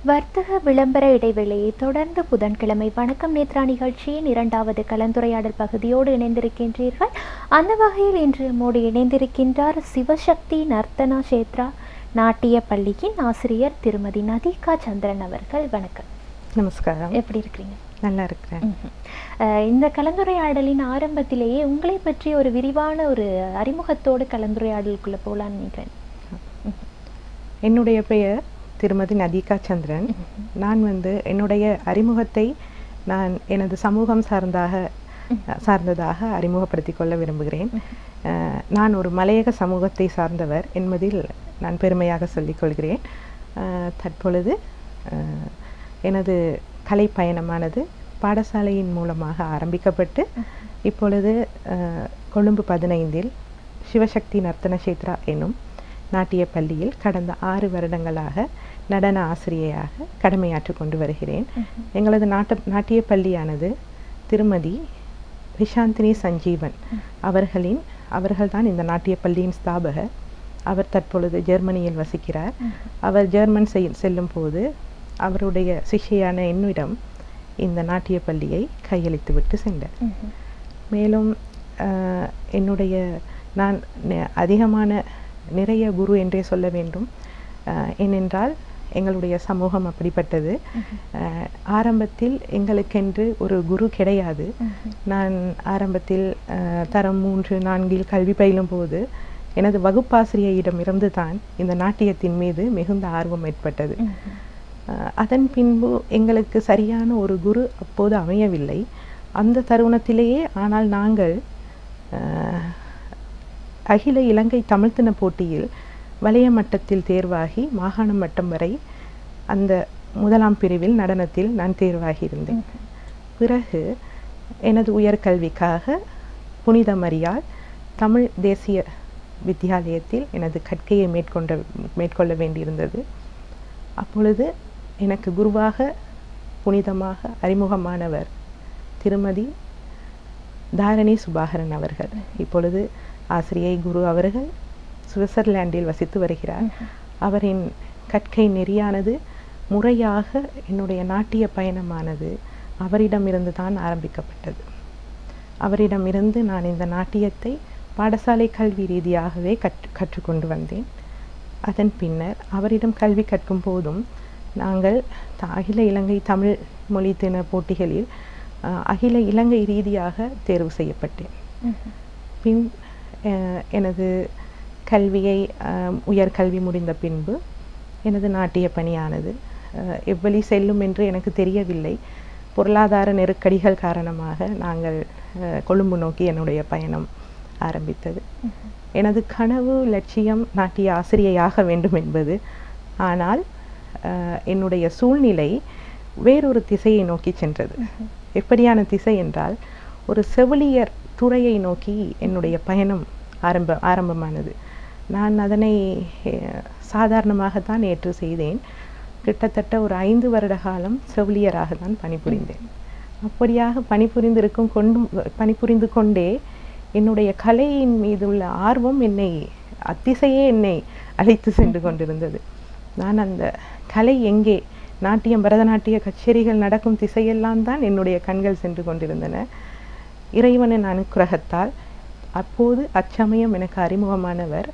வர்த்தக விளம்பர இடைவேளையை தொடர்ந்து புதன்கிழமை வணக்கம் நேத்ரா நிகழ்ச்சியின் இரண்டாவது கலந்துரையாடல் பகுதியோடு இணைந்திருக்கின்றீர்கள் அந்த வகையில் இன்று மோடி இணைந்திருக்கின்றார் சிவசக்தி நர்த்தனா சேத்ரா நாட்டிய பள்ளியின் ஆசிரியர் திருமதி நதிகா சந்திரன் அவர்கள் வணக்கம் நமஸ்காரம் எப்படி இருக்கிறீங்க நல்லா இருக்கிறேன் ம்ஹும். அஹ் இந்த கலந்துரையாடலின் ஆரம்பத்திலேயே உங்களை பற்றி ஒரு விரிவான ஒரு அறிமுகத்தோடு கலந்துரையாடலுக்குள்ள போலான்னு நினைக்கிறேன் என்னுடைய பெயர் திருமதி நதிகா சந்திரன் நான் வந்து என்னுடைய அறிமுகத்தை நான் எனது சமூகம் சார்ந்தாக சார்ந்ததாக அறிமுகப்படுத்திக் கொள்ள விரும்புகிறேன் அஹ், நான் ஒரு மலையக சமூகத்தை சார்ந்தவர் என்பதில் நான் பெருமையாக சொல்லிக் கொள்கிறேன் அஹ், தற்பொழுது அஹ், எனது கலை பயணமானது பாடசாலையின் மூலமாக ஆரம்பிக்கப்பட்டு இப்பொழுது அஹ், கொழும்பு பதினைந்தில் சிவசக்தி நர்த்தன சேத்ரா என்னும் நாட்டிய பள்ளியில் கடந்த ஆறு வருடங்களாக நடன ஆசிரியையாக கடமையாற்றிக் கொண்டு வருகிறேன் எங்களது நாட்ட நாட்டிய பள்ளியானது திருமதி விஷாந்தினி சஞ்சீவன் அவர்களின் அவர்கள்தான் இந்த நாட்டிய பள்ளியின் ஸ்தாபகர் அவர் தற்பொழுது ஜெர்மனியில் வசிக்கிறார் அவர் ஜெர்மன் செய்- செல்லும் போது அவருடைய சிஷ்யான என்னிடம் இந்த நாட்டிய பள்ளியை கையளித்து விட்டு சென்றார் ம்ஹும். மேலும் ஆஹ், என்னுடைய நான் நெ- அதிகமான நிறைய குரு என்றே சொல்ல வேண்டும் ஆஹ், ஏனென்றால் எங்களுடைய சமூகம் அப்படிப்பட்டது ஆஹ், ஆரம்பத்தில் எங்களுக்கென்று ஒரு குரு கிடையாது நான் ஆரம்பத்தில் ஆஹ், தரம் மூன்று நான்கில் கல்வி பயிலும் போது எனது வகுப்பாசிரியரிடமிருந்து தான் இந்த நாட்டியத்தின் மீது மிகுந்த ஆர்வம் ஏற்பட்டது ம்ஹும். அஹ் அதன் பின்பு எங்களுக்கு சரியான ஒரு குரு அப்போது அமையவில்லை அந்த தருணத்திலேயே ஆனால் நாங்கள் அஹ், அகில இலங்கை தமிழ்த்தின போட்டியில் வலய மட்டத்தில் தேர்வாகி மாகாண மட்டம் வரை அந்த முதலாம் பிரிவில் நடனத்தில் நான் தேர்வாகி இருந்தேன் பிறகு எனது உயர்கல்விக்காக புனித மரியாள் தமிழ் தேசிய வித்தியாலயத்தில் எனது கற்கையை மேற்கொண்ட மேற்கொள்ள வேண்டியிருந்தது அப்பொழுது எனக்கு குருவாக புனிதமாக அறிமுகமானவர் திருமதி தாரணி சுபாகரன் அவர்கள் இப்பொழுது ஆசிரியை குரு அவர்கள் சுவிட்சர்லாந்தில் வசித்து வருகிறார் அவரின் கற்கை நெறியானது முறையாக என்னுடைய நாட்டிய பயணமானது அவரிடமிருந்து தான் ஆரம்பிக்கப்பட்டது அவரிடமிருந்து நான் இந்த நாட்டியத்தை பாடசாலை கல்வி ரீதியாகவே கற்று கற்றுக்கொண்டு வந்தேன் அதன் பின்னர் அவரிடம் கல்வி கற்கும் போதும் நாங்கள் த- அகில இலங்கை தமிழ் மொழி தின போட்டிகளில் அஹ், அகில இலங்கை ரீதியாக தேர்வு செய்யப்பட்டேன் ம்ஹும். பின் அஹ், எனது கல்வியை அஹ், உயர்கல்வி முடிந்த பின்பு எனது நாட்டிய பணியானது அஹ், எவ்வழி செல்லும் என்று எனக்கு தெரியவில்லை பொருளாதார நெருக்கடிகள் காரணமாக நாங்கள் அஹ், கொழும்பு நோக்கி என்னுடைய பயணம் ஆரம்பித்தது எனது கனவு லட்சியம் நாட்டிய ஆசிரியையாக வேண்டும் என்பது ஆனால் அஹ், என்னுடைய சூழ்நிலை வேறொரு திசையை நோக்கி சென்றது எப்படியான திசை என்றால் ஒரு செவிலியர் துறையை நோக்கி என்னுடைய பயணம் ஆரம்ப ஆரம்பமானது நான் அதனை அஹ், சாதாரணமாகத்தான் ஏற்று செய்தேன் கிட்டத்தட்ட ஒரு ஐந்து வருட காலம் செவிலியராக தான் பணிபுரிந்தேன் அப்படியாக பணிபுரிந்திருக்கும் கொண்டும் பணிபுரிந்து கொண்டே என்னுடைய கலையின் மீதுள்ள ஆர்வம் என்னை அத்திசையே என்னை அழைத்து சென்று கொண்டிருந்தது நான் அந்த கலை எங்கே நாட்டியம் பரதநாட்டிய கச்சேரிகள் நடக்கும் திசையெல்லாம் தான் என்னுடைய கண்கள் சென்று கொண்டிருந்தன இறைவனின் அனுக்கிரகத்தால் அப்போது அச்சமயம் எனக்கு அறிமுகமானவர்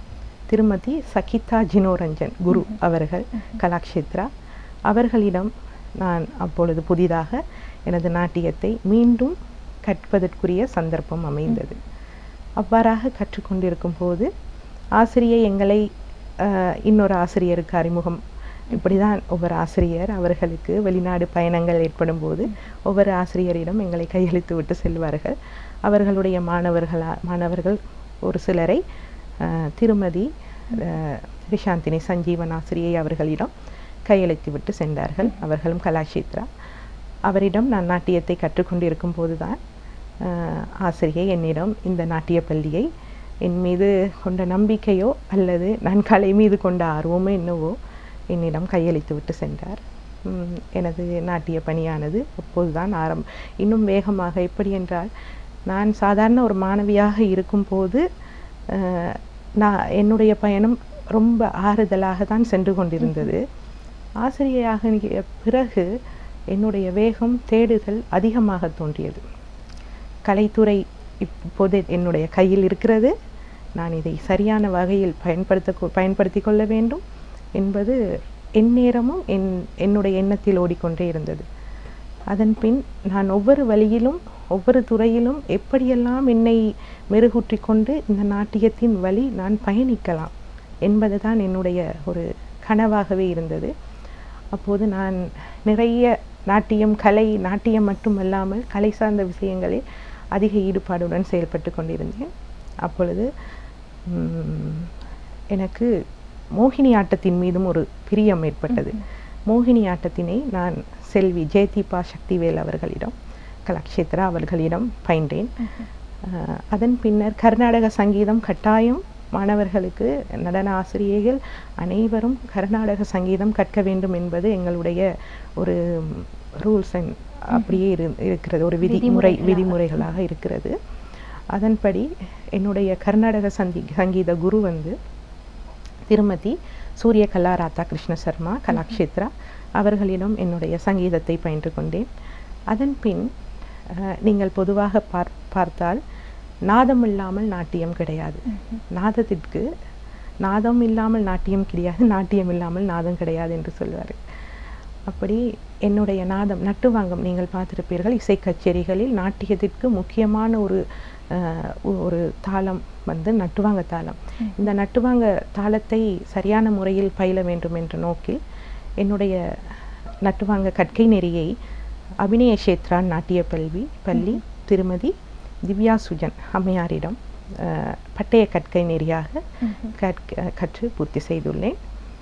திருமதி சகிதா ஜினோரஞ்சன் குரு அவர்கள் கலாக்ஷேத்ரா அவர்களிடம் நான் அப்பொழுது புதிதாக எனது நாட்டியத்தை மீண்டும் கற்பதற்குரிய சந்தர்ப்பம் அமைந்தது அவ்வாறாக கற்றுக்கொண்டிருக்கும் போது ஆசிரியை எங்களை அஹ், இன்னொரு ஆசிரியருக்கு அறிமுகம் இப்படிதான் ஒவ்வொரு ஆசிரியர் அவர்களுக்கு வெளிநாடு பயணங்கள் ஏற்படும் போது ஒவ்வொரு ஆசிரியரிடம் எங்களை கையளித்து விட்டு செல்வார்கள் அவர்களுடைய மாணவர்களா மாணவர்கள் ஒரு சிலரை அஹ், திருமதி அஹ், ரிஷாந்தினி சஞ்சீவன் ஆசிரியை அவர்களிடம் கையளித்து விட்டு சென்றார்கள் அவர்களும் கலாஷேத்ரா அவரிடம் நான் நாட்டியத்தை கற்றுக்கொண்டிருக்கும் போதுதான் அஹ், ஆசிரியை என்னிடம் இந்த நாட்டிய பள்ளியை என் மீது கொண்ட நம்பிக்கையோ அல்லது நான் கலை மீது கொண்ட ஆர்வமோ என்னவோ என்னிடம் கையளித்து விட்டு சென்றார் உம், எனது நாட்டிய பணியானது அப்போதுதான் ஆரம் இன்னும் வேகமாக எப்படி என்றால் நான் சாதாரண ஒரு மாணவியாக இருக்கும்போது அஹ், நான் என்னுடைய பயணம் ரொம்ப ஆறுதலாக தான் சென்று கொண்டிருந்தது ஆசிரியராக பிறகு என்னுடைய வேகம் தேடுதல் அதிகமாக தோன்றியது கலைத்துறை இப்போது என்னுடைய கையில் இருக்கிறது நான் இதை சரியான வகையில் பயன்படுத்த பயன்படுத்தி கொள்ள வேண்டும் என்பது எந்நேரமும் என் என்னுடைய எண்ணத்தில் ஓடிக்கொண்டே இருந்தது அதன் பின் நான் ஒவ்வொரு வழியிலும் ஒவ்வொரு துறையிலும் எப்படியெல்லாம் என்னை மெருகூற்றி கொண்டு இந்த நாட்டியத்தின் வழி நான் பயணிக்கலாம் என்பது தான் என்னுடைய ஒரு கனவாகவே இருந்தது அப்போது நான் நிறைய நாட்டியம் கலை நாட்டியம் மட்டுமல்லாமல் கலை சார்ந்த விஷயங்களில் அதிக ஈடுபாடுடன் செயல்பட்டு கொண்டிருந்தேன் அப்பொழுது எனக்கு மோகினி ஆட்டத்தின் மீதும் ஒரு பிரியம் ஏற்பட்டது மோகினி ஆட்டத்தினை நான் செல்வி ஜெயதீபா சக்திவேல் அவர்களிடம் கலாக்ஷேத்ரா அவர்களிடம் பயின்றேன் அதன் பின்னர் கர்நாடக சங்கீதம் கட்டாயம் மாணவர்களுக்கு நடன ஆசிரியர்கள் அனைவரும் கர்நாடக சங்கீதம் கற்க வேண்டும் என்பது எங்களுடைய ஒரு ரூல்ஸ் அண்ட் அப்படியே இரு இருக்கிறது ஒரு விதிமுறை விதிமுறைகளாக இருக்கிறது அதன்படி என்னுடைய கர்நாடக சந்தி சங்கீத குரு வந்து திருமதி சூரிய கலா ராதா கிருஷ்ண சர்மா கலாக்ஷேத்ரா அவர்களிடம் என்னுடைய சங்கீதத்தை பயின்று கொண்டேன் அதன் பின் நீங்கள் பொதுவாக பார் பார்த்தால் நாதம் இல்லாமல் நாட்டியம் கிடையாது நாதத்திற்கு நாதம் இல்லாமல் நாட்டியம் கிடையாது நாட்டியம் இல்லாமல் நாதம் கிடையாது என்று சொல்வார் அப்படி என்னுடைய நாதம் நட்டுவாங்கம் நீங்கள் பார்த்திருப்பீர்கள் இசை கச்சேரிகளில் நாட்டியத்திற்கு முக்கியமான ஒரு ஒரு தாளம் வந்து நட்டுவாங்க தாளம் இந்த நட்டுவாங்க தாளத்தை சரியான முறையில் பயில வேண்டும் என்ற நோக்கில் என்னுடைய நட்டுவாங்க கற்கை நெறியை அபிநய கஷேத்ரான் நாட்டிய பல்வி பள்ளி திருமதி திவ்யா சுஜன் அம்மையாரிடம் பட்டய கற்கை நெறியாக கற்க கற்று பூர்த்தி செய்துள்ளேன்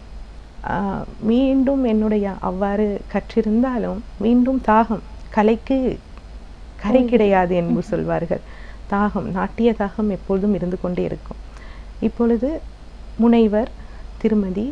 மீண்டும் என்னுடைய அவ்வாறு கற்றிருந்தாலும் மீண்டும் தாகம் கலைக்கு கரை கிடையாது என்று சொல்வார்கள் தாகம் நாட்டிய தாகம் எப்பொழுதும் இருந்து கொண்டே இருக்கும் இப்பொழுது முனைவர் திருமதி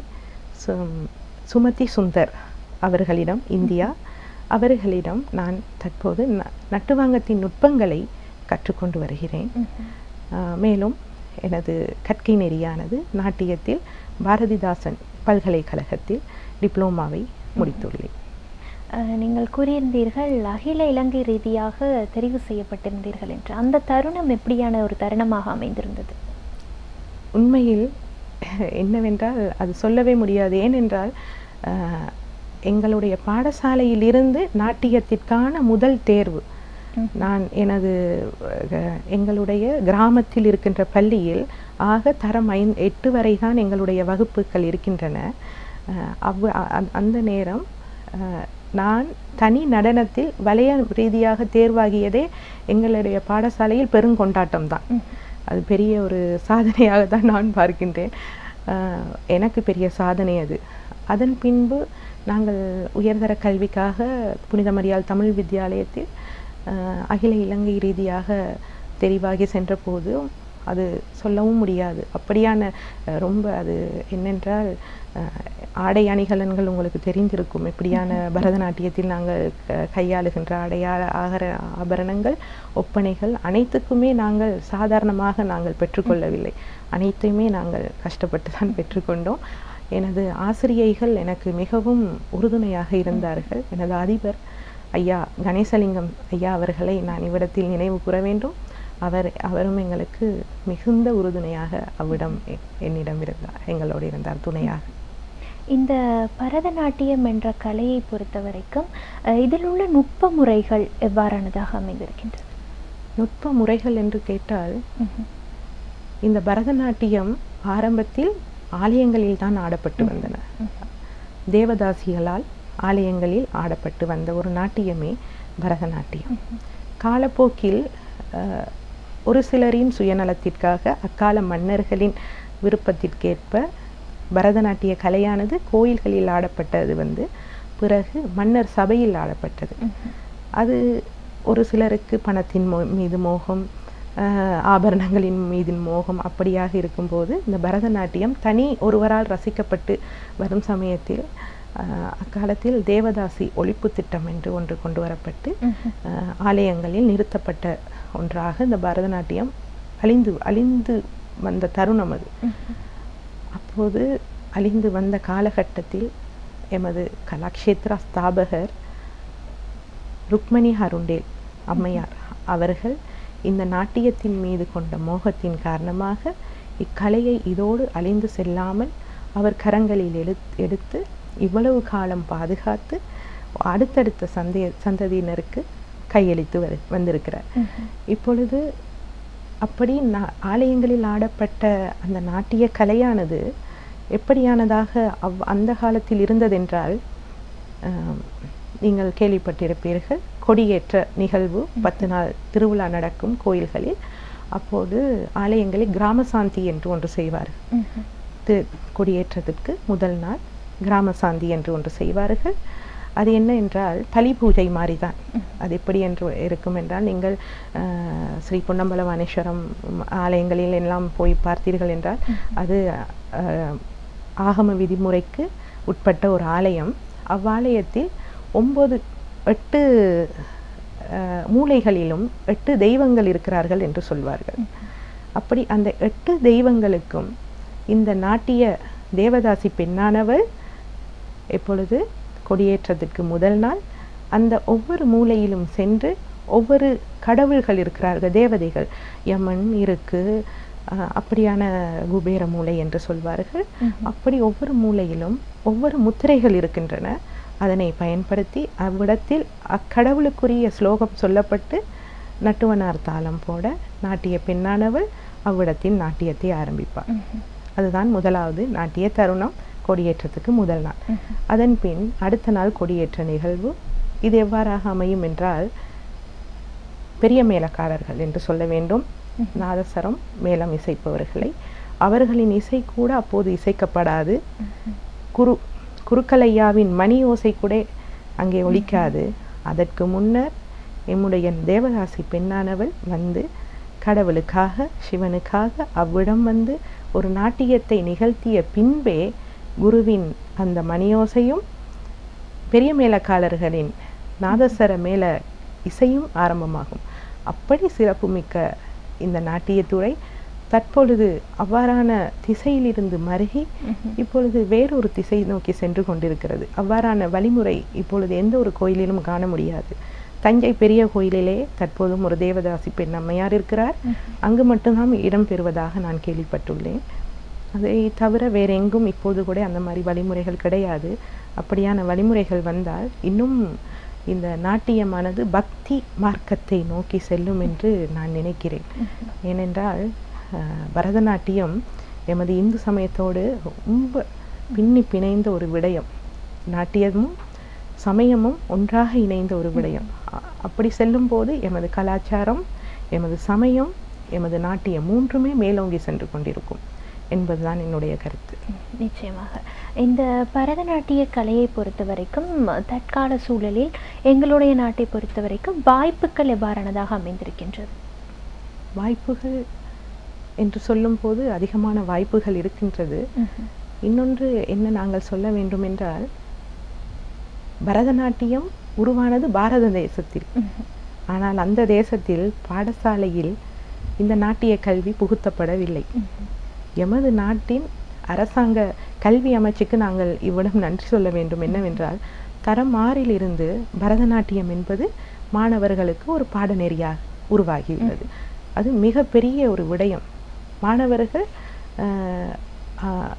சுமதி சுந்தர் அவர்களிடம் இந்தியா அவர்களிடம் நான் தற்போது நட்டுவாங்கத்தின் நுட்பங்களை கற்றுக்கொண்டு வருகிறேன் மேலும் எனது கற்கை நெறியானது நாட்டியத்தில் பாரதிதாசன் பல்கலைக்கழகத்தில் டிப்ளோமாவை முடித்துள்ளேன் நீங்கள் கூறியிருந்தீர்கள் அகில இலங்கை ரீதியாக தெரிவு செய்யப்பட்டிருந்தீர்கள் என்று அந்த தருணம் எப்படியான ஒரு தருணமாக அமைந்திருந்தது உண்மையில் என்னவென்றால் அது சொல்லவே முடியாது ஏனென்றால் எங்களுடைய பாடசாலையில் இருந்து நாட்டியத்திற்கான முதல் தேர்வு நான் எனது எங்களுடைய கிராமத்தில் இருக்கின்ற பள்ளியில் ஆக தரம் ஐந் எட்டு வரை தான் எங்களுடைய வகுப்புகள் இருக்கின்றன அவ் அந்த நேரம் நான் தனி நடனத்தில் வலய ரீதியாக தேர்வாகியதே எங்களுடைய பாடசாலையில் பெருங்கொண்டாட்டம் தான் அது பெரிய ஒரு சாதனையாக தான் நான் பார்க்கின்றேன் எனக்கு பெரிய சாதனை அது அதன் பின்பு நாங்கள் உயர்தர கல்விக்காக புனித மரியாள் தமிழ் வித்தியாலயத்தில் அகில இலங்கை ரீதியாக தெரிவாகி சென்ற போது அது சொல்லவும் முடியாது அப்படியான ரொம்ப அது என்னென்றால் ஆடை அணிகலன்கள் உங்களுக்கு தெரிந்திருக்கும் எப்படியான பரதநாட்டியத்தில் நாங்கள் கையாளுகின்ற அடையாள ஆகர ஆபரணங்கள் ஒப்பனைகள் அனைத்துக்குமே நாங்கள் சாதாரணமாக நாங்கள் பெற்றுக்கொள்ளவில்லை அனைத்தையுமே நாங்கள் கஷ்டப்பட்டு தான் பெற்றுக்கொண்டோம் எனது ஆசிரியைகள் எனக்கு மிகவும் உறுதுணையாக இருந்தார்கள் எனது அதிபர் ஐயா கணேசலிங்கம் ஐயா அவர்களை நான் இவ்விடத்தில் நினைவு கூற வேண்டும் அவர் அவரும் எங்களுக்கு மிகுந்த உறுதுணையாக அவ்விடம் என்னிடம் இருந்தார் எங்களோடு இருந்தார் துணையாக இந்த பரதநாட்டியம் என்ற கலையை பொறுத்த வரைக்கும் இதில் உள்ள நுட்ப முறைகள் எவ்வாறானதாக அமைந்திருக்கின்றது நுட்ப முறைகள் என்று கேட்டால் இந்த பரதநாட்டியம் ஆரம்பத்தில் ஆலயங்களில் தான் ஆடப்பட்டு வந்தன தேவதாசிகளால் ஆலயங்களில் ஆடப்பட்டு வந்த ஒரு நாட்டியமே பரதநாட்டியம் காலப்போக்கில் ஒரு சிலரின் சுயநலத்திற்காக அக்கால மன்னர்களின் விருப்பத்திற்கேற்ப பரதநாட்டிய கலையானது கோயில்களில் ஆடப்பட்டது வந்து பிறகு மன்னர் சபையில் ஆடப்பட்டது அது ஒரு சிலருக்கு பணத்தின் மோ மீது மோகம் ஆபரணங்களின் மீது மோகம் அப்படியாக இருக்கும்போது இந்த பரதநாட்டியம் தனி ஒருவரால் ரசிக்கப்பட்டு வரும் சமயத்தில் அக்காலத்தில் தேவதாசி ஒழிப்பு திட்டம் என்று ஒன்று கொண்டு வரப்பட்டு ஆலயங்களில் நிறுத்தப்பட்ட ஒன்றாக இந்த பரதநாட்டியம் அழிந்து அழிந்து வந்த தருணம் அது அப்போது அழிந்து வந்த காலகட்டத்தில் எமது கலாக்ஷேத்ரா ஸ்தாபகர் ருக்மணி ஹருண்டேல் அம்மையார் அவர்கள் இந்த நாட்டியத்தின் மீது கொண்ட மோகத்தின் காரணமாக இக்கலையை இதோடு அழிந்து செல்லாமல் அவர் கரங்களில் எழு எடுத்து இவ்வளவு காலம் பாதுகாத்து அடுத்தடுத்த சந்தைய சந்ததியினருக்கு கையளித்து வரு வந்திருக்கிறார் இப்பொழுது அப்படி நா ஆலயங்களில் ஆடப்பட்ட அந்த நாட்டிய கலையானது எப்படியானதாக அவ் அந்த காலத்தில் இருந்ததென்றால் ஆம், நீங்கள் கேள்விப்பட்டிருப்பீர்கள் கொடியேற்ற நிகழ்வு பத்து நாள் திருவிழா நடக்கும் கோயில்களில் அப்போது ஆலயங்களில் கிராம சாந்தி என்று ஒன்று செய்வார்கள் தி- கொடியேற்றத்திற்கு முதல் நாள் கிராம சாந்தி என்று ஒன்று செய்வார்கள் அது என்ன என்றால் பலி பூஜை மாதிரி தான் அது எப்படி என்று இருக்கும் என்றால் நீங்கள் அஹ், ஸ்ரீ பொன்னம்பலவானேஸ்வரம் ம், ஆலயங்களில் எல்லாம் போய் பார்த்தீர்கள் என்றால் அது அஹ், ஆகம விதிமுறைக்கு உட்பட்ட ஒரு ஆலயம் அவ்வாலயத்தில் ஒன்பது எட்டு அஹ், மூலைகளிலும் எட்டு தெய்வங்கள் இருக்கிறார்கள் என்று சொல்வார்கள் அப்படி அந்த எட்டு தெய்வங்களுக்கும் இந்த நாட்டிய தேவதாசி பெண்ணானவள் எப்பொழுது கொடியேற்றத்திற்கு முதல் நாள் அந்த ஒவ்வொரு மூலையிலும் சென்று ஒவ்வொரு கடவுள்கள் இருக்கிறார்கள் தேவதைகள் யமன் இருக்கு அஹ், அப்படியான குபேர மூலை என்று சொல்வார்கள் அப்படி ஒவ்வொரு மூலையிலும் ஒவ்வொரு முத்திரைகள் இருக்கின்றன அதனை பயன்படுத்தி அவ்விடத்தில் அக்கடவுளுக்குரிய ஸ்லோகம் சொல்லப்பட்டு நட்டுவனார் தாளம் போட நாட்டிய பெண்ணானவள் அவ்விடத்தில் நாட்டியத்தை ஆரம்பிப்பார் அதுதான் முதலாவது நாட்டிய தருணம் கொடியேற்றத்துக்கு முதல் நாள் அதன் பின் அடுத்த நாள் கொடியேற்ற நிகழ்வு இது எவ்வாறாக அமையும் என்றால் பெரிய மேளக்காரர்கள் என்று சொல்ல வேண்டும் நாதஸ்வரம் மேளம் இசைப்பவர்களை அவர்களின் இசை கூட அப்போது இசைக்கப்படாது குரு குருக்கலையாவின் மணி ஓசை கூட அங்கே ஒலிக்காது அதற்கு முன்னர் எம்முடைய தேவதாசி பெண்ணானவள் வந்து கடவுளுக்காக சிவனுக்காக அவ்விடம் வந்து ஒரு நாட்டியத்தை நிகழ்த்திய பின்பே குருவின் அந்த மணியோசையும் பெரிய மேளக்காரர்களின் நாதஸ்வர மேல இசையும் ஆரம்பமாகும் அப்படி சிறப்புமிக்க இந்த நாட்டியத்துறை தற்பொழுது அவ்வாறான திசையிலிருந்து மருகி இப்பொழுது வேறொரு திசை நோக்கி சென்று கொண்டிருக்கிறது அவ்வாறான வழிமுறை இப்பொழுது எந்த ஒரு கோயிலிலும் காண முடியாது தஞ்சை பெரிய கோயிலிலே தற்போதும் ஒரு தேவதாசி பெண் அம்மையார் இருக்கிறார் அங்கு மட்டும்தான் இடம் பெறுவதாக நான் கேள்விப்பட்டுள்ளேன் அதை தவிர வேற எங்கும் இப்போது கூட அந்த மாதிரி வழிமுறைகள் கிடையாது அப்படியான வழிமுறைகள் வந்தால் இன்னும் இந்த நாட்டியமானது பக்தி மார்க்கத்தை நோக்கி செல்லும் என்று நான் நினைக்கிறேன் ஏனென்றால் அஹ், பரதநாட்டியம் எமது இந்து சமயத்தோடு ரொம்ப பின்னி பிணைந்த ஒரு விடயம் நாட்டியமும் சமயமும் ஒன்றாக இணைந்த ஒரு விடயம் அ- அப்படி செல்லும்போது எமது கலாச்சாரம் எமது சமயம் எமது நாட்டியம் மூன்றுமே மேலோங்கி சென்று கொண்டிருக்கும் என்பதுதான் என்னுடைய கருத்து நிச்சயமாக இந்த பரதநாட்டிய கலையை பொறுத்த வரைக்கும் தற்கால சூழலில் எங்களுடைய நாட்டை பொறுத்த வரைக்கும் வாய்ப்புகள் எவ்வாறானதாக அமைந்திருக்கின்றது வாய்ப்புகள் என்று சொல்லும்போது அதிகமான வாய்ப்புகள் இருக்கின்றது இன்னொன்று என்ன நாங்கள் சொல்ல வேண்டும் என்றால் பரதநாட்டியம் உருவானது பாரத தேசத்தில் ஆனால் அந்த தேசத்தில் பாடசாலையில் இந்த நாட்டிய கல்வி புகுத்தப்படவில்லை எமது நாட்டின் அரசாங்க கல்வி அமைச்சுக்கு நாங்கள் இவ்விடம் நன்றி சொல்ல வேண்டும் என்னவென்றால் தரம் ஆறிலிருந்து பரதநாட்டியம் என்பது மாணவர்களுக்கு ஒரு பாடநெறியாக உருவாகியுள்ளது அது மிகப்பெரிய ஒரு விடயம் மாணவர்கள் ஆஹ், ஆஹ்,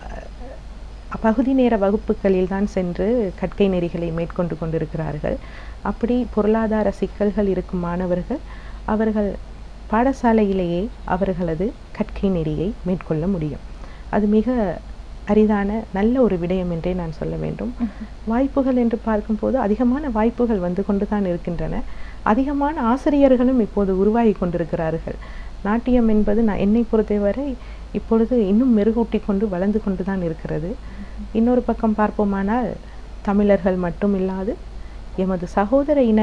பகுதி நேர வகுப்புகளில் தான் சென்று கற்கை நெறிகளை மேற்கொண்டு கொண்டிருக்கிறார்கள் அப்படி பொருளாதார சிக்கல்கள் இருக்கும் மாணவர்கள் அவர்கள் பாடசாலையிலேயே அவர்களது கற்கை நெறியை மேற்கொள்ள முடியும் அது மிக அரிதான நல்ல ஒரு விடயம் என்றே நான் சொல்ல வேண்டும் வாய்ப்புகள் என்று பார்க்கும்போது அதிகமான வாய்ப்புகள் வந்து கொண்டு தான் இருக்கின்றன அதிகமான ஆசிரியர்களும் இப்போது உருவாகி கொண்டிருக்கிறார்கள் நாட்டியம் என்பது நான் என்னை பொறுத்தவரை இப்பொழுது இன்னும் மெருகூட்டி கொண்டு வளர்ந்து கொண்டு தான் இருக்கிறது இன்னொரு பக்கம் பார்ப்போமானால் தமிழர்கள் மட்டும் இல்லாது எமது சகோதர இன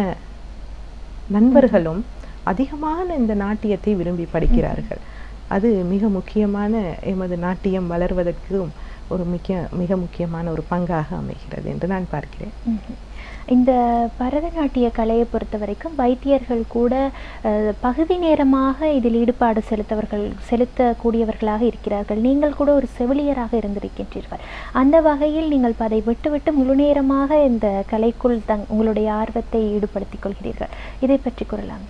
நண்பர்களும் அதிகமான இந்த நாட்டியத்தை விரும்பி படிக்கிறார்கள் அது மிக முக்கியமான எமது நாட்டியம் வளர்வதற்கும் ஒரு மிக மிக முக்கியமான ஒரு பங்காக அமைகிறது என்று நான் பார்க்கிறேன் ம்ஹும். இந்த பரதநாட்டிய கலையை பொறுத்த வரைக்கும் வைத்தியர்கள் கூட அஹ், பகுதி நேரமாக இதில் ஈடுபாடு செலுத்தவர்கள் செலுத்தக்கூடியவர்களாக இருக்கிறார்கள் நீங்கள் கூட ஒரு செவிலியராக இருந்திருக்கின்றீர்கள் அந்த வகையில் நீங்கள் இப்ப அதை விட்டுவிட்டு முழு நேரமாக இந்த கலைக்குள் தங் உங்களுடைய ஆர்வத்தை ஈடுபடுத்திக் கொள்கிறீர்கள் இதை பற்றி கூறலாம்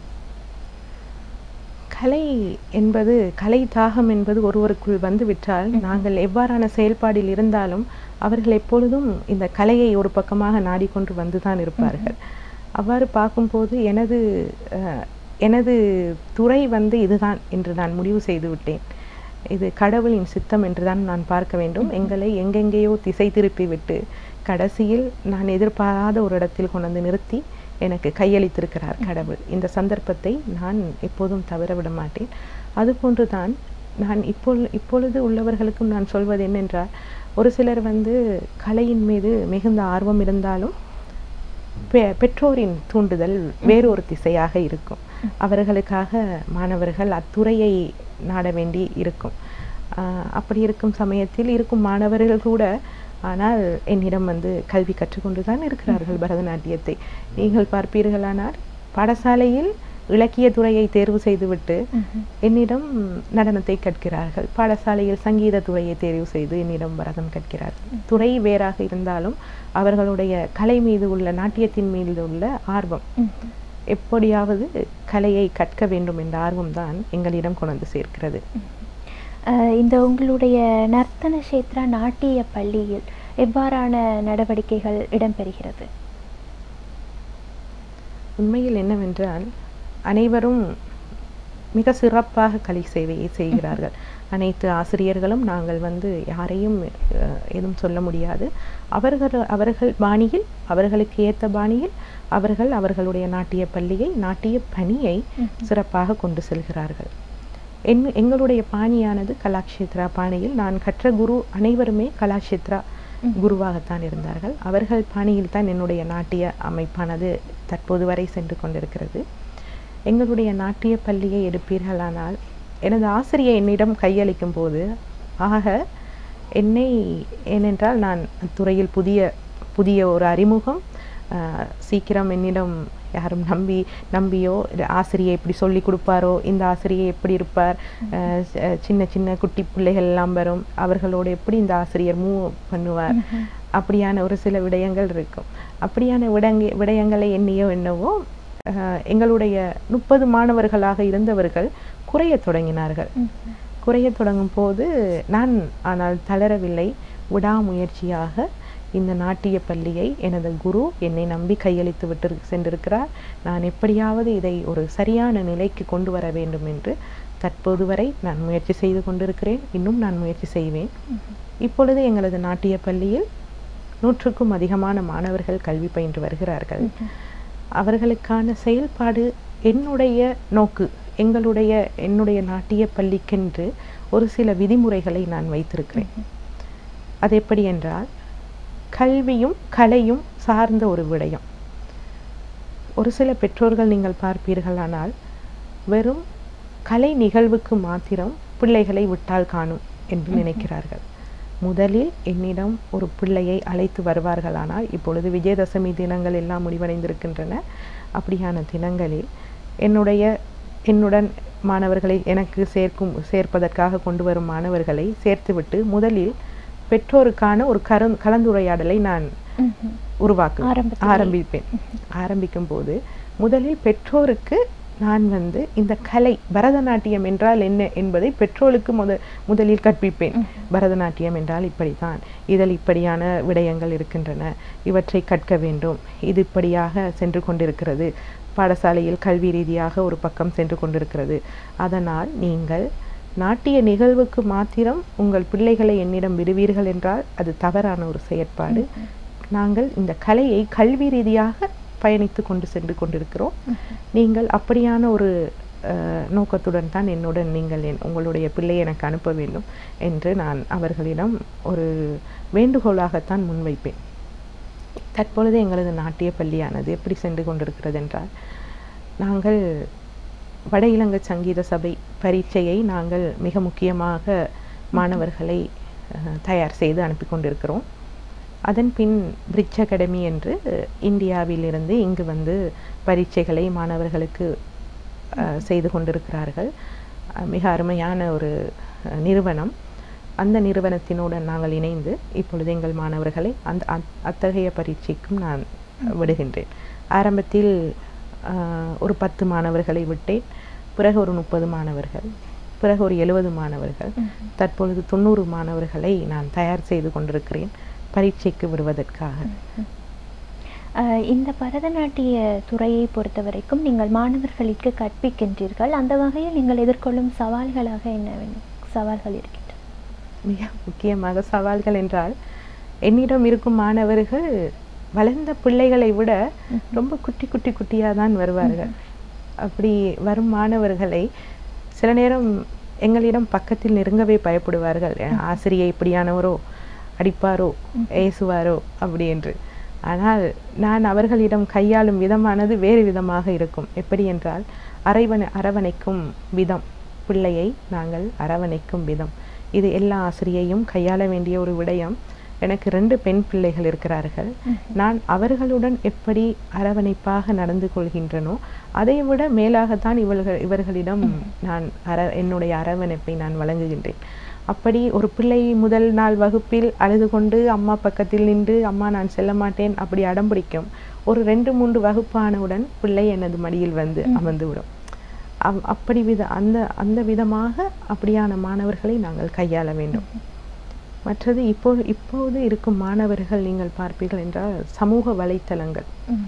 கலை என்பது கலை தாகம் என்பது ஒருவருக்குள் வந்துவிட்டால் நாங்கள் எவ்வாறான செயல்பாடில் இருந்தாலும் அவர்கள் எப்பொழுதும் இந்த கலையை ஒரு பக்கமாக நாடிக்கொண்டு வந்துதான் இருப்பார்கள் அவ்வாறு பார்க்கும்போது எனது அஹ், எனது துறை வந்து இதுதான் என்று நான் முடிவு செய்து விட்டேன் இது கடவுளின் சித்தம் என்றுதான் நான் பார்க்க வேண்டும் எங்களை எங்கெங்கேயோ திசை திருப்பி விட்டு கடைசியில் நான் எதிர்பாராத ஒரு இடத்தில் கொண்டு வந்து நிறுத்தி எனக்கு கையளித்திருக்கிறார் கடவுள் இந்த சந்தர்ப்பத்தை நான் எப்போதும் தவற விட மாட்டேன் அதுபோன்று தான் நான் இப்பொழு இப்பொழுது உள்ளவர்களுக்கும் நான் சொல்வது என்னென்றால் ஒரு சிலர் வந்து கலையின் மீது மிகுந்த ஆர்வம் இருந்தாலும் பெ- பெற்றோரின் தூண்டுதல் வேறொரு திசையாக இருக்கும் அவர்களுக்காக மாணவர்கள் அத்துறையை நாட வேண்டி இருக்கும் ஆஹ் அப்படி இருக்கும் சமயத்தில் இருக்கும் மாணவர்கள் கூட ஆனால் என்னிடம் வந்து கல்வி கற்றுக்கொண்டு தான் இருக்கிறார்கள் பரதநாட்டியத்தை நீங்கள் பார்ப்பீர்களானால் பாடசாலையில் இலக்கிய துறையை தேர்வு செய்துவிட்டு என்னிடம் நடனத்தை கற்கிறார்கள் பாடசாலையில் சங்கீத துறையை தேர்வு செய்து என்னிடம் பரதம் கற்கிறார்கள் துறை வேறாக இருந்தாலும் அவர்களுடைய கலை மீது உள்ள நாட்டியத்தின் மீது உள்ள ஆர்வம் எப்படியாவது கலையை கற்க வேண்டும் என்ற ஆர்வம்தான் எங்களிடம் கொண்டு வந்து சேர்க்கிறது அஹ், இந்த உங்களுடைய நர்த்தன கஷேத்ரா நாட்டிய பள்ளியில் எவ்வாறான நடவடிக்கைகள் இடம்பெறுகிறது உண்மையில் என்னவென்றால் அனைவரும் மிக சிறப்பாக கலை சேவையை செய்கிறார்கள் அனைத்து ஆசிரியர்களும் நாங்கள் வந்து யாரையும் அஹ், எதுவும் சொல்ல முடியாது அவர்கள் அவர்கள் பாணியில் அவர்களுக்கு ஏற்ற பாணியில் அவர்கள் அவர்களுடைய நாட்டிய பள்ளியை நாட்டிய பணியை சிறப்பாக கொண்டு செல்கிறார்கள் என் எங்களுடைய பாணியானது கலாக்ஷேத்ரா பாணியில் நான் கற்ற குரு அனைவருமே கலாக்ஷேத்ரா குருவாகத்தான் இருந்தார்கள் அவர்கள் பாணியில் தான் என்னுடைய நாட்டிய அமைப்பானது தற்போது வரை சென்று கொண்டிருக்கிறது எங்களுடைய நாட்டிய பள்ளியை எடுப்பீர்களானால் எனது ஆசிரியை என்னிடம் கையளிக்கும் போது ஆக என்னை ஏனென்றால் நான் துறையில் புதிய புதிய ஒரு அறிமுகம் ஆஹ், சீக்கிரம் என்னிடம் யாரும் நம்பி நம்பியோ இல்ல ஆசிரியை இப்படி சொல்லி கொடுப்பாரோ இந்த ஆசிரியை எப்படி இருப்பார் ஆஹ், சி- சின்ன சின்ன குட்டி பிள்ளைகள் எல்லாம் வரும் அவர்களோடு எப்படி இந்த ஆசிரியர் மூவ் பண்ணுவார் அப்படியான ஒரு சில விடயங்கள் இருக்கும் அப்படியான விடங்க விடயங்களை எண்ணியோ என்னவோ ஆஹ், எங்களுடைய முப்பது மாணவர்களாக இருந்தவர்கள் குறையத் தொடங்கினார்கள் குறையத் தொடங்கும் போது நான் ஆனால் தளரவில்லை விடாமுயற்சியாக இந்த நாட்டிய பள்ளியை எனது குரு என்னை நம்பி கையளித்து விட்டு சென்றிருக்கிறார் நான் எப்படியாவது இதை ஒரு சரியான நிலைக்கு கொண்டு வர வேண்டும் என்று தற்போது வரை நான் முயற்சி செய்து கொண்டிருக்கிறேன் இன்னும் நான் முயற்சி செய்வேன் இப்பொழுது எங்களது நாட்டிய பள்ளியில் நூற்றுக்கும் அதிகமான மாணவர்கள் கல்வி பயின்று வருகிறார்கள் அவர்களுக்கான செயல்பாடு என்னுடைய நோக்கு எங்களுடைய என்னுடைய நாட்டிய பள்ளிக்கென்று ஒரு சில விதிமுறைகளை நான் வைத்திருக்கிறேன் அது எப்படி என்றால் கல்வியும் கலையும் சார்ந்த ஒரு விடயம் ஒரு சில பெற்றோர்கள் நீங்கள் பார்ப்பீர்களானால் வெறும் கலை நிகழ்வுக்கு மாத்திரம் பிள்ளைகளை விட்டால் காணும் என்று நினைக்கிறார்கள் முதலில் என்னிடம் ஒரு பிள்ளையை அழைத்து வருவார்களானால் இப்பொழுது விஜயதசமி தினங்கள் எல்லாம் முடிவடைந்திருக்கின்றன அப்படியான தினங்களில் என்னுடைய என்னுடன் மாணவர்களை எனக்கு சேர்க்கும் சேர்ப்பதற்காக கொண்டு வரும் மாணவர்களை சேர்த்துவிட்டு முதலில் பெற்றோருக்கான ஒரு கரு கலந்துரையாடலை நான் உருவாக்கு ஆரம்பத்திலே. ஆரம்பிப்பேன் ஆரம்பிக்கும் போது முதலில் பெற்றோருக்கு நான் வந்து இந்த கலை பரதநாட்டியம் என்றால் என்ன என்பதை பெற்றோருக்கு முத முதலில் கற்பிப்பேன் பரதநாட்டியம் என்றால் இப்படித்தான் இதில் இப்படியான விடயங்கள் இருக்கின்றன இவற்றை கற்க வேண்டும் இது இப்படியாக சென்று கொண்டிருக்கிறது பாடசாலையில் கல்வி ரீதியாக ஒரு பக்கம் சென்று கொண்டிருக்கிறது அதனால் நீங்கள் நாட்டிய நிகழ்வுக்கு மாத்திரம் உங்கள் பிள்ளைகளை என்னிடம் விடுவீர்கள் என்றால் அது தவறான ஒரு செயற்பாடு நாங்கள் இந்த கலையை கல்வி ரீதியாக பயணித்து கொண்டு சென்று கொண்டிருக்கிறோம் நீங்கள் அப்படியான ஒரு அஹ், நோக்கத்துடன் தான் என்னுடன் நீங்கள் என் உங்களுடைய பிள்ளையை எனக்கு அனுப்ப வேண்டும் என்று நான் அவர்களிடம் ஒரு வேண்டுகோளாகத்தான் முன்வைப்பேன் தற்பொழுது எங்களது நாட்டிய பள்ளியானது எப்படி சென்று கொண்டிருக்கிறது என்றால் நாங்கள் வட இலங்கை சங்கீத சபை பரீட்சையை நாங்கள் மிக முக்கியமாக மாணவர்களை அஹ், தயார் செய்து அனுப்பி கொண்டிருக்கிறோம் அதன் பின் பிரிட்ஜ் அகாடமி என்று இந்தியாவிலிருந்து இங்கு வந்து பரீட்சைகளை மாணவர்களுக்கு அஹ், செய்து கொண்டிருக்கிறார்கள் அஹ், மிக அருமையான ஒரு அஹ், நிறுவனம் அந்த நிறுவனத்தினுடன் நாங்கள் இணைந்து இப்பொழுது எங்கள் மாணவர்களை அந்த அத்- அத்தகைய பரீட்சைக்கும் நான் விடுகின்றேன் ஆரம்பத்தில் அஹ், ஒரு பத்து மாணவர்களை விட்டேன் பிறகு ஒரு முப்பது மாணவர்கள் பிறகு ஒரு எழுபது மாணவர்கள் தற்பொழுது தொண்ணூறு மாணவர்களை நான் தயார் செய்து கொண்டிருக்கிறேன் பரீட்சைக்கு விடுவதற்காக அஹ், இந்த பரதநாட்டிய துறையை பொறுத்த வரைக்கும் நீங்கள் மாணவர்களுக்கு கற்பிக்கின்றீர்கள் அந்த வகையில் நீங்கள் எதிர்கொள்ளும் சவால்களாக என்ன வேண்டும் சவால்கள் இருக்கின்றன மிக முக்கியமாக சவால்கள் என்றால் என்னிடம் இருக்கும் மாணவர்கள் வளர்ந்த பிள்ளைகளை விட ரொம்ப குட்டி குட்டி குட்டியாக தான் வருவார்கள் அப்படி வரும் மாணவர்களை சில நேரம் எங்களிடம் பக்கத்தில் நெருங்கவே பயப்படுவார்கள் ஆசிரியை இப்படியானவரோ அடிப்பாரோ ஏசுவாரோ அப்படி என்று ஆனால் நான் அவர்களிடம் கையாளும் விதமானது வேறு விதமாக இருக்கும் எப்படி என்றால் அரைவன அரவணைக்கும் விதம் பிள்ளையை நாங்கள் அரவணைக்கும் விதம் இது எல்லா ஆசிரியையும் கையாள வேண்டிய ஒரு விடயம் எனக்கு ரெண்டு பெண் பிள்ளைகள் இருக்கிறார்கள் நான் அவர்களுடன் எப்படி அரவணைப்பாக நடந்து கொள்கின்றனோ அதை விட மேலாகத்தான் இவர்கள் இவர்களிடம் நான் அர என்னுடைய அரவணைப்பை நான் வழங்குகின்றேன் அப்படி ஒரு பிள்ளை முதல் நாள் வகுப்பில் அழுது கொண்டு அம்மா பக்கத்தில் நின்று அம்மா நான் செல்ல மாட்டேன் அப்படி அடம் பிடிக்கும் ஒரு ரெண்டு மூன்று வகுப்பானவுடன் பிள்ளை எனது மடியில் வந்து அமர்ந்து விடும் அவ்- அப்படி வித அந்த அந்த விதமாக அப்படியான மாணவர்களை நாங்கள் கையாள வேண்டும் மற்றது இப்போ இப்போது இருக்கும் மாணவர்கள் நீங்கள் பார்ப்பீர்கள் என்றால் சமூக வலைத்தளங்கள்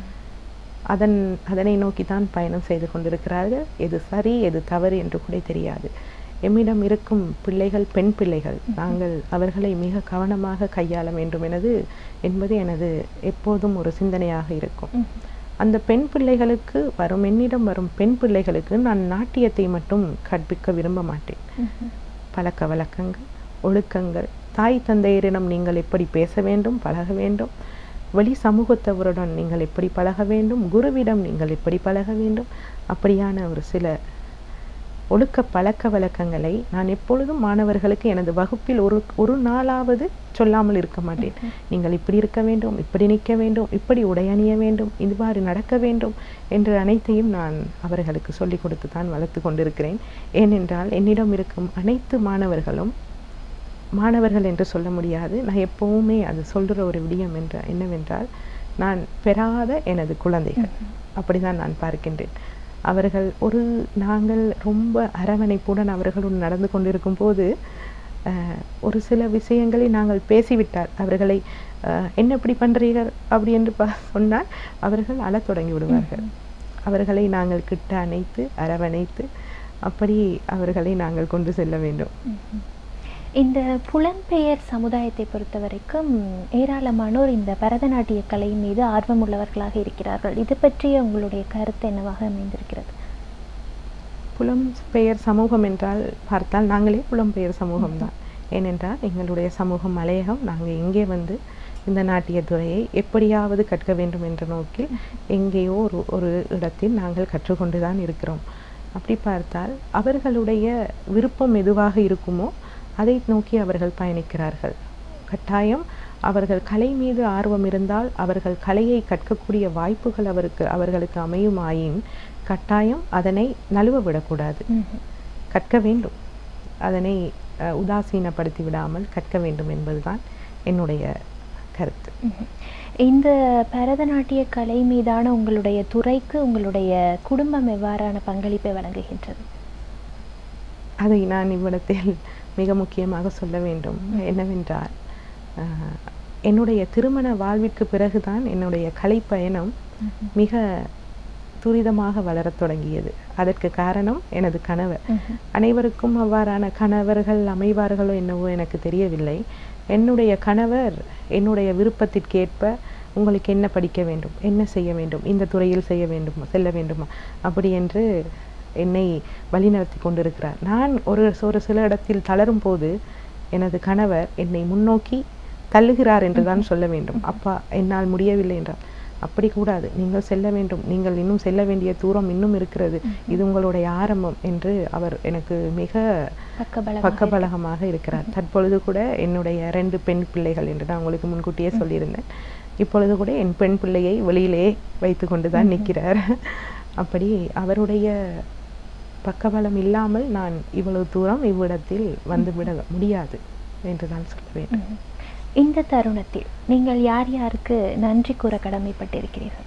அதன் அதனை நோக்கி தான் பயணம் செய்து கொண்டிருக்கிறார்கள் எது சரி எது தவறு என்று கூட தெரியாது எம்மிடம் இருக்கும் பிள்ளைகள் பெண் பிள்ளைகள் நாங்கள் அவர்களை மிக கவனமாக கையாள வேண்டும் எனது என்பது எனது எப்போதும் ஒரு சிந்தனையாக இருக்கும் அந்த பெண் பிள்ளைகளுக்கு வரும் என்னிடம் வரும் பெண் பிள்ளைகளுக்கு நான் நாட்டியத்தை மட்டும் கற்பிக்க விரும்ப மாட்டேன் பழக்க வழக்கங்கள் ஒழுக்கங்கள் தாய் தந்தையரிடம் நீங்கள் எப்படி பேச வேண்டும் பழக வேண்டும் வெளி சமூகத்தவருடன் நீங்கள் எப்படி பழக வேண்டும் குருவிடம் நீங்கள் எப்படி பழக வேண்டும் அப்படியான ஒரு சில ஒழுக்க பழக்க வழக்கங்களை நான் எப்பொழுதும் மாணவர்களுக்கு எனது வகுப்பில் ஒரு ஒரு நாளாவது சொல்லாமல் இருக்க மாட்டேன் நீங்கள் இப்படி இருக்க வேண்டும் இப்படி நிற்க வேண்டும் இப்படி உடை அணிய வேண்டும் இவ்வாறு நடக்க வேண்டும் என்று அனைத்தையும் நான் அவர்களுக்கு சொல்லிக் கொடுத்து தான் வளர்த்து கொண்டிருக்கிறேன் ஏனென்றால் என்னிடம் இருக்கும் அனைத்து மாணவர்களும் மாணவர்கள் என்று சொல்ல முடியாது நான் எப்பவுமே அது சொல்கிற ஒரு விடயம் என்ற என்னவென்றால் நான் பெறாத எனது குழந்தைகள் அப்படிதான் நான் பார்க்கின்றேன் அவர்கள் ஒரு நாங்கள் ரொம்ப அரவணைப்புடன் அவர்களுடன் நடந்து கொண்டிருக்கும் போது அஹ், ஒரு சில விஷயங்களை நாங்கள் பேசிவிட்டால் அவர்களை அஹ், என்ன இப்படி பண்றீர்கள் அப்படி என்று பா- சொன்னால் அவர்கள் அழத் தொடங்கி விடுவார்கள் அவர்களை நாங்கள் கிட்ட அணைத்து அரவணைத்து அப்படி அவர்களை நாங்கள் கொண்டு செல்ல வேண்டும் இந்த புலம்பெயர் சமுதாயத்தை பொறுத்த வரைக்கும் ஏராளமானோர் இந்த பரதநாட்டிய கலை மீது ஆர்வமுள்ளவர்களாக இருக்கிறார்கள் இது பற்றிய உங்களுடைய கருத்து என்னவாக அமைந்திருக்கிறது புலம்பெயர் சமூகம் என்றால் பார்த்தால் நாங்களே புலம்பெயர் சமூகம்தான் ஏனென்றால் எங்களுடைய சமூகம் மலையகம் நாங்கள் இங்கே வந்து இந்த நாட்டியத் துறையை எப்படியாவது கற்க வேண்டும் என்ற நோக்கில் எங்கேயோ ஒரு ஒரு இடத்தில் நாங்கள் கற்றுக்கொண்டு தான் இருக்கிறோம் அப்படி பார்த்தால் அவர்களுடைய விருப்பம் எதுவாக இருக்குமோ அதை நோக்கி அவர்கள் பயணிக்கிறார்கள் கட்டாயம் அவர்கள் கலை மீது ஆர்வம் இருந்தால் அவர்கள் கலையை கற்கக்கூடிய வாய்ப்புகள் அவருக்கு அவர்களுக்கு அமையுமாயின் கட்டாயம் அதனை நழுவ விடக்கூடாது கற்க வேண்டும் அதனை அஹ், உதாசீனப்படுத்தி விடாமல் கற்க வேண்டும் என்பதுதான் என்னுடைய கருத்து இந்த பரதநாட்டிய கலை மீதான உங்களுடைய துறைக்கு உங்களுடைய குடும்பம் எவ்வாறான பங்களிப்பை வழங்குகின்றது அதை நான் இவ்விடத்தில் மிக முக்கியமாக சொல்ல வேண்டும் என்னவென்றால் அஹ், என்னுடைய திருமண வாழ்விற்கு பிறகுதான் என்னுடைய கலை பயணம் மிக துரிதமாக வளரத் தொடங்கியது அதற்கு காரணம் எனது கணவர் அனைவருக்கும் அவ்வாறான கணவர்கள் அமைவார்களோ என்னவோ எனக்கு தெரியவில்லை என்னுடைய கணவர் என்னுடைய விருப்பத்திற்கேற்ப உங்களுக்கு என்ன படிக்க வேண்டும் என்ன செய்ய வேண்டும் இந்த துறையில் செய்ய வேண்டுமா செல்ல வேண்டுமா அப்படி என்று என்னை வழிநடத்தி கொண்டிருக்கிறார் நான் ஒரு ஒரு சில இடத்தில் தளரும் போது எனது கணவர் என்னை முன்னோக்கி தள்ளுகிறார் என்று தான் சொல்ல வேண்டும் அப்பா என்னால் முடியவில்லை என்றால் அப்படி கூடாது நீங்கள் செல்ல வேண்டும் நீங்கள் இன்னும் செல்ல வேண்டிய தூரம் இன்னும் இருக்கிறது இது உங்களுடைய ஆரம்பம் என்று அவர் எனக்கு மிக பக்கபலமாக பக்கபலகமாக இருக்கிறார் தற்பொழுது கூட என்னுடைய ரெண்டு பெண் பிள்ளைகள் என்று நான் உங்களுக்கு முன்கூட்டியே சொல்லியிருந்தேன் இப்பொழுது கூட என் பெண் பிள்ளையை வெளியிலே வைத்து கொண்டு தான் நிற்கிறார் அப்படி அவருடைய பக்கபலம் இல்லாமல் நான் இவ்வளவு தூரம் இவ்விடத்தில் வந்துவிட முடியாது என்று தான் சொல்ல வேண்டும் ம்ஹும். இந்த தருணத்தில் நீங்கள் யார் யாருக்கு நன்றி கூற கடமைப்பட்டிருக்கிறீர்கள்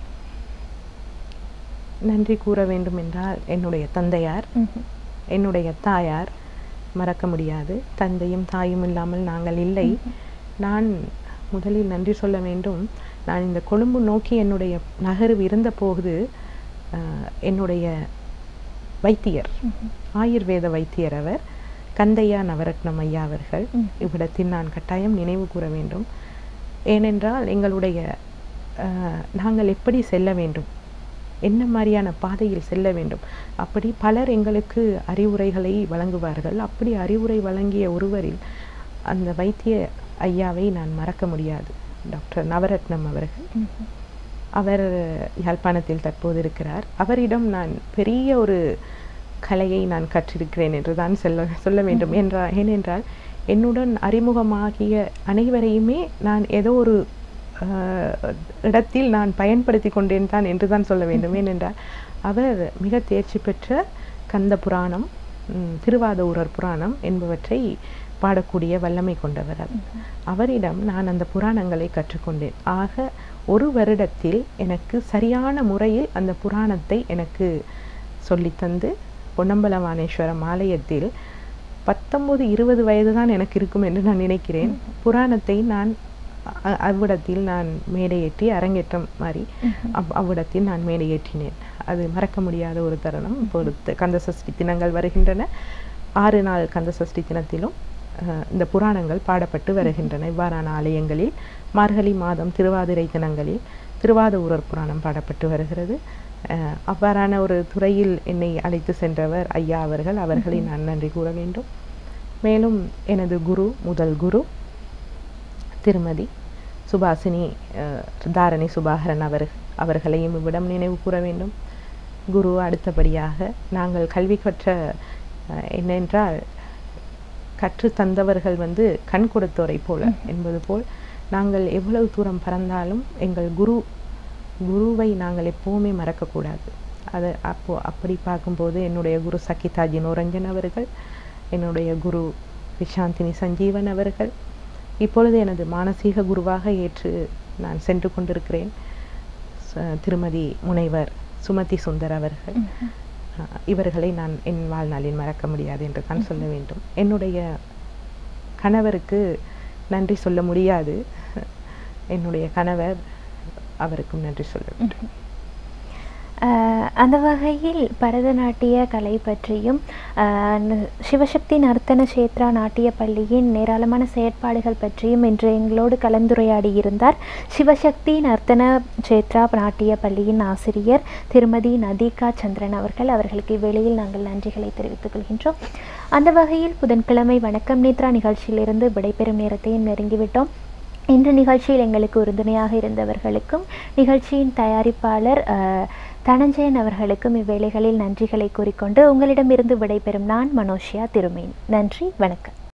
நன்றி கூற வேண்டும் என்றால் என்னுடைய தந்தையார் ம்ஹும். என்னுடைய தாயார் மறக்க முடியாது தந்தையும் தாயும் இல்லாமல் நாங்கள் இல்லை நான் முதலில் நன்றி சொல்ல வேண்டும் நான் இந்த கொழும்பு நோக்கி என்னுடைய நகர்வு இருந்த போது ஆஹ், என்னுடைய வைத்தியர் ம்ஹும். ஆயுர்வேத வைத்தியர் அவர் கந்தையா நவரத்னம் ஐயா அவர்கள் ம். இவ்விடத்தில் நான் கட்டாயம் நினைவு கூற வேண்டும் ஏனென்றால் எங்களுடைய ஆஹ், நாங்கள் எப்படி செல்ல வேண்டும் என்ன மாதிரியான பாதையில் செல்ல வேண்டும் அப்படி பலர் எங்களுக்கு அறிவுரைகளை வழங்குவார்கள் அப்படி அறிவுரை வழங்கிய ஒருவரில் அந்த வைத்திய ஐயாவை நான் மறக்க முடியாது டாக்டர் நவரத்னம் அவர்கள் ம்ஹும். அவர் யாழ்ப்பாணத்தில் தற்போது இருக்கிறார் அவரிடம் நான் பெரிய ஒரு கலையை நான் கற்றிருக்கிறேன் என்று தான் சொல்ல சொல்ல வேண்டும் என்றால் ஏனென்றால் என்னுடன் அறிமுகமாகிய அனைவரையுமே நான் ஏதோ ஒரு ஆஹ், இடத்தில் நான் பயன்படுத்தி கொண்டேன் தான் என்று தான் சொல்ல வேண்டும் ஏனென்றால் அவர் மிக தேர்ச்சி பெற்ற கந்த புராணம் ம், திருவாதூரர் புராணம் என்பவற்றை பாடக்கூடிய வல்லமை கொண்டவர் அவர் அவரிடம் நான் அந்த புராணங்களை கற்றுக்கொண்டேன் ஆக ஒரு வருடத்தில் எனக்கு சரியான முறையில் அந்த புராணத்தை எனக்கு சொல்லித்தந்து பொன்னம்பலவானேஸ்வரம் ஆலயத்தில் பத்தொன்பது இருபது வயது தான் எனக்கு இருக்கும் என்று நான் நினைக்கிறேன் புராணத்தை நான் அ- அவ்விடத்தில் நான் மேடையேற்றி அரங்கேற்றம் மாதிரி அவ் அவ்விடத்தில் நான் மேடையேற்றினேன் அது மறக்க முடியாத ஒரு தருணம் இப்பொழுது கந்த சஷ்டி தினங்கள் வருகின்றன ஆறு நாள் கந்த சஷ்டி தினத்திலும் அஹ், இந்த புராணங்கள் பாடப்பட்டு வருகின்றன இவ்வாறான ஆலயங்களில் மார்கழி மாதம் திருவாதிரை தினங்களில் திருவாதூரர் புராணம் பாடப்பட்டு வருகிறது அஹ், அவ்வாறான ஒரு துறையில் என்னை அழைத்து சென்றவர் ஐயா அவர்கள் அவர்களை நான் நன்றி கூற வேண்டும் மேலும் எனது குரு முதல் குரு திருமதி சுபாசினி அஹ், தாரணி சுபாகரன் அவர் அவர்களையும் இவ்விடம் நினைவு கூற வேண்டும் குரு அடுத்தபடியாக நாங்கள் கல்வி கற்ற அஹ், என்னென்றால் கற்று தந்தவர்கள் வந்து கண் கொடுத்தோரை போல என்பது போல் நாங்கள் எவ்வளவு தூரம் பறந்தாலும் எங்கள் குரு குருவை நாங்கள் எப்போவுமே மறக்கக்கூடாது அது அப்போ அப்படி பார்க்கும்போது என்னுடைய குரு சகிதாஜி நோரஞ்சன் அவர்கள் என்னுடைய குரு விஷாந்தினி சஞ்சீவன் அவர்கள் இப்பொழுது எனது மானசீக குருவாக ஏற்று நான் சென்று கொண்டிருக்கிறேன் ச- திருமதி முனைவர் சுமதி சுந்தர் அவர்கள் அஹ், இவர்களை நான் என் வாழ்நாளில் மறக்க முடியாது என்று தான் சொல்ல வேண்டும் என்னுடைய கணவருக்கு நன்றி சொல்ல முடியாது என்னுடைய கணவர் அவருக்கும் நன்றி சொல்ல வேண்டும் ஆஹ் அந்த வகையில் பரதநாட்டிய கலை பற்றியும் ஆஹ் ந- சிவசக்தி நர்த்தன சேத்ரா நாட்டிய பள்ளியின் ஏராளமான செயற்பாடுகள் பற்றியும் இன்று எங்களோடு கலந்துரையாடி இருந்தார் சிவசக்தி நர்த்தன சேத்ரா நாட்டிய பள்ளியின் ஆசிரியர் திருமதி நதிகா சந்திரன் அவர்கள் அவர்களுக்கு இவ்வேளையில் நாங்கள் நன்றிகளை தெரிவித்துக் கொள்கின்றோம் அந்த வகையில் புதன்கிழமை வணக்கம் நேத்ரா நிகழ்ச்சியிலிருந்து விடைபெறும் நேரத்தையும் நெருங்கிவிட்டோம் இன்று நிகழ்ச்சியில் எங்களுக்கு உறுதுணையாக இருந்தவர்களுக்கும் நிகழ்ச்சியின் தயாரிப்பாளர் அஹ், தனஞ்சயன் அவர்களுக்கும் இவ்வேளைகளில் நன்றிகளை கூறிக்கொண்டு உங்களிடமிருந்து விடைபெறும் நான் மனோஷியா திருமேனி நன்றி வணக்கம்